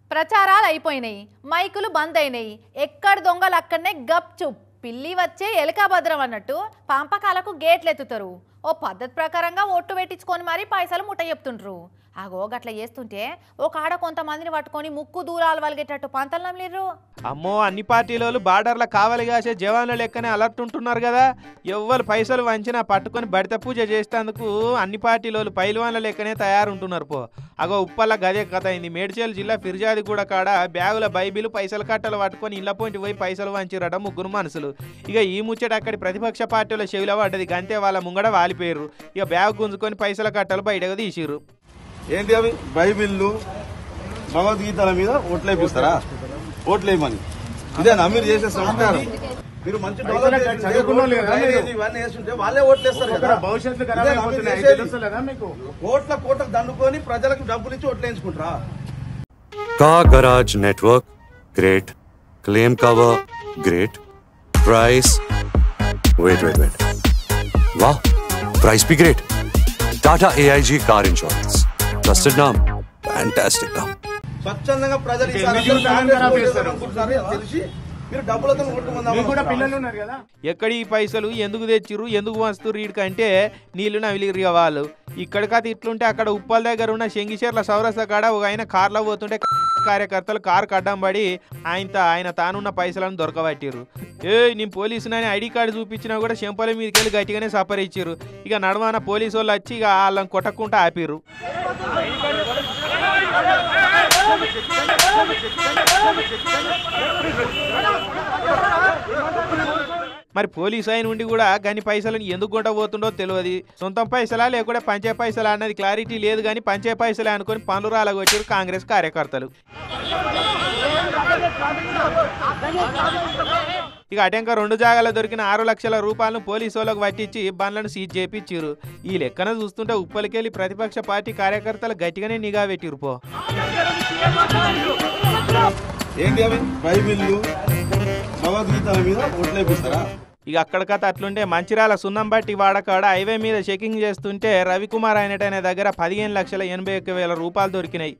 ప్రచారాలు అయిపోయినాయి మైకులు బంద్ అయినాయి ఎక్కడ దొంగలు అక్కడనే గప్ చుప్ పిల్లి వచ్చే ఎలకాభద్రం అన్నట్టు పాంపకాలకు గేట్లు ఎత్తుతారు ఓ పద్ధతి ప్రకారంగా ఒట్టు పెట్టించుకొని మరీ పైసలు ముట్ట చెప్తుండ్రు ఆగో గట్ల చేస్తుంటే ఒక ఆడ కొంతమందిని పట్టుకొని ముక్కు దూరాలు వలిగేటట్టు పంతలు నమ్లిర్రు అమ్మో అన్ని పార్టీలోళ్ళు బార్డర్ల కావలి కాసే జవాన్ల లెక్కనే అలర్ట్ ఉంటున్నారు కదా ఎవ్వరు పైసలు వంచినా పట్టుకొని బడిత పూజ చేసేందుకు అన్ని పార్టీలోళ్ళు పైల్వాన్ల లెక్కనే తయారుంటున్నారు పో అగో ఉప్పల్ల గదే కథ అయింది మేడ్చల్ జిల్లా ఫిర్జాది కూడా కాడ బ్యాగుల బైబిల్ పైసలు కట్టలు పట్టుకొని ఇళ్ల పోయింటి పోయి పైసలు వంచిరట ముగ్గురు మనసులు ఇక ఈ ముచ్చట అక్కడి ప్రతిపక్ష పార్టీల చెవిలో పడ్డది గంతే వాళ్ళ ముంగడ వాలిపోయారు ఇక బ్యాగ్ గుంజుకొని పైసల కట్టలు బయటకు తీసిర్రు ఏంటి అవి బైబిళ్ళు భగవద్గీతల మీద ఓట్లు వేపిస్తారా ఓట్లు వేయమని ఇదేనా మీరు చేసే సంస్కారం మీరు మంచి డెవలప్ చేసి చదువుకున్న వాళ్ళు కదా మీరు. డ్రైనేజీ ఇవన్నీ వేస్తుంటే వాళ్ళే ఓట్లు వేస్తారు కదా భవిష్యత్తు ఇదేనా ఖరాబ్ మీరు అయిపోతున్నాయి చేసేది? తెలుస్తలేదా మీకు కోట్ల కోట్ల దండుకొని ప్రజలకు డబ్బులు ఇచ్చి ఓట్లు వేయించుకుంటారా Car Garage Network, great. Claim cover, great. Price, wait, wait, wait. Wow, price be great. Tata AIG Car Insurance. Trusted name, fantastic name. స్వచ్ఛందంగా ప్రజలు అంటే ఈసారి ఎందుకు అందరూ కాలం కాంగ్రెస్ ఖరాబ్ ఓట్లు చేస్తారు? అనుకుంటున్నారు అని తెలిసి మీరు డబ్బులతో ఓటు మీకు కూడా పిల్లలు మందాం ఉన్నారు కదా ఎక్కడి ఈ పైసలు ఎందుకు తెచ్చిర్రు ఎందుకు వస్తురు వీడికంటే నీళ్లు నవిలిరు ఇక వాళ్ళు ఇక్కడ కథ ఇట్లుంటే అక్కడ ఉప్పల్ దగ్గర ఉన్న శంగిశేర్ల సౌరస కాడ ఒక ఆయన కార్లో పోతుంటే కార్యకర్తలు కారు కడ్డం పడి ఆయనతో ఆయన తానున్న పైసలను దొరకబట్టిర్రు ఏ నేను పోలీసునని ఐడి కార్డు చూపించినా కూడా చెంపల మీదకి వెళ్ళి గట్టిగానే సఫర్ ఇచ్చిర్రు ఇక నడవాన పోలీసు వాళ్ళు వచ్చి ఇక వాళ్ళని కొట్టకుండా ఆపిర్రు మరి పోలీసు అయిన ఉండి కూడా గని పైసలను ఎందుకు కొట్టబోతుండో తెలియదు సొంతం పైసలా లేకుంటే పంచే పైసలా అన్నది క్లారిటీ లేదు కానీ పంచే పైసలే అనుకొని పనులు రాలగొచ్చారు కాంగ్రెస్ కార్యకర్తలు ఇక అటెంక రెండు జాగాలో దొరికిన ఆరు లక్షల రూపాయలను పోలీసు వాళ్ళకు పట్టించి బండ్లను సీజ్ చేపించారు ఈ లెక్కన చూస్తుంటే ఉప్పలికెళ్ళి ప్రతిపక్ష పార్టీ కార్యకర్తలు గట్టిగానే నిఘా పెట్టిరు పో ఏంటి అవి బైబిళ్ళు భగవద్గీతల మీద ఓట్లు వేపిస్తారా ఇక అక్కడ కథ అట్లుంటే మంచిర్యాల సున్నం బట్టి వాడకాడ హైవే మీద చెకింగ్ చేస్తుంటే రవికుమార్ అయినటైన దగ్గర పదిహేను లక్షల ఎనభై ఒక్క వేల రూపాయలు దొరికినాయి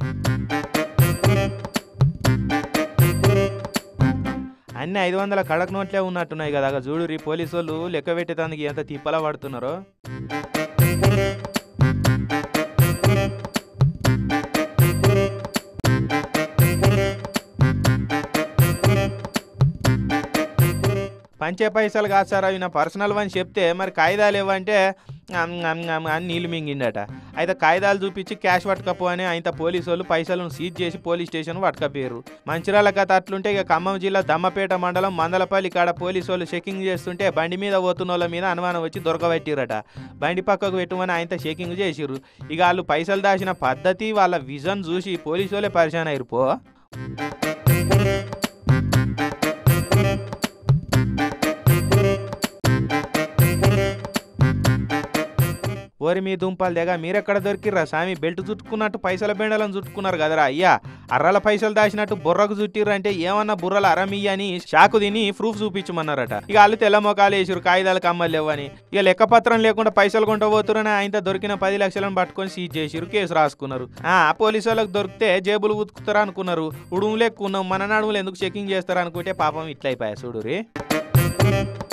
అన్ని ఐదు వందల కడక్ నోట్లే ఉన్నట్టున్నాయి కదా అగ చూడు రీ పోలీసు వాళ్ళు లెక్క పెట్టేదానికి ఎంత తిప్పలా పడుతున్నారో పంచే పైసలు కాదు సార్ అవి నా పర్సనల్ అని చెప్తే మరి కాగితాలు ఇవ్వంటే అమ్ అమ్ అమ్ అని నీళ్ళు మింగిండట అయితే కాగితాలు చూపించి క్యాష్ పట్టుకపో అని ఆయన పోలీసు వాళ్ళు పైసలను సీజ్ చేసి పోలీస్ స్టేషన్ పట్టుకపోయారు మంచిర్యాల కథ అట్లుంటే ఇక ఖమ్మం జిల్లా దమ్మపేట మండలం మందలపల్లి కాడ పోలీసు వాళ్ళు చెకింగ్ చేస్తుంటే బండి మీద పోతున్న వాళ్ళ మీద అనుమానం వచ్చి దొరకబెట్టిరట బండి పక్కకు పెట్టుమని ఆయనతో చెకింగ్ చేసిర్రు ఇక వాళ్ళు పైసలు దాచిన పద్ధతి వాళ్ళ విజన్ చూసి పోలీసు వాళ్ళే పరిశాన్ అయ్యారు పో ఓరి మీ దుంపలు దగ్గర మీరెక్కడ దొరికిర్రా స్వామి బెల్ట్ చుట్టుకున్నట్టు పైసల బెండలను చుట్టుకున్నారు కదరా అయ్యా అర్రల పైసలు దాచినట్టు బుర్రకు చుట్టిర్రు అంటే ఏమన్నా బుర్రలు అరమియ్య అని షాకు తిని ప్రూఫ్ చూపించమన్నారట ఇక వాళ్ళు తెల్ల మొఖాలు వేసిరు కాగితాలు కమ్మలు లేవని ఇక లెక్కపత్రం లేకుండా పైసలు కొంటపోతురని ఆయనతో దొరికిన పది లక్షలను పట్టుకొని సీజ్ చేసిరు కేసు రాసుకున్నారు ఆ పోలీసు వాళ్ళకి దొరికితే జేబులు ఉతుకుతారా అనుకున్నారు ఉడుము లెక్కున్నాం మన నడుములు ఎందుకు చెకింగ్ చేస్తారు అనుకుంటే పాపం ఇట్లయిపోయా చూడు రే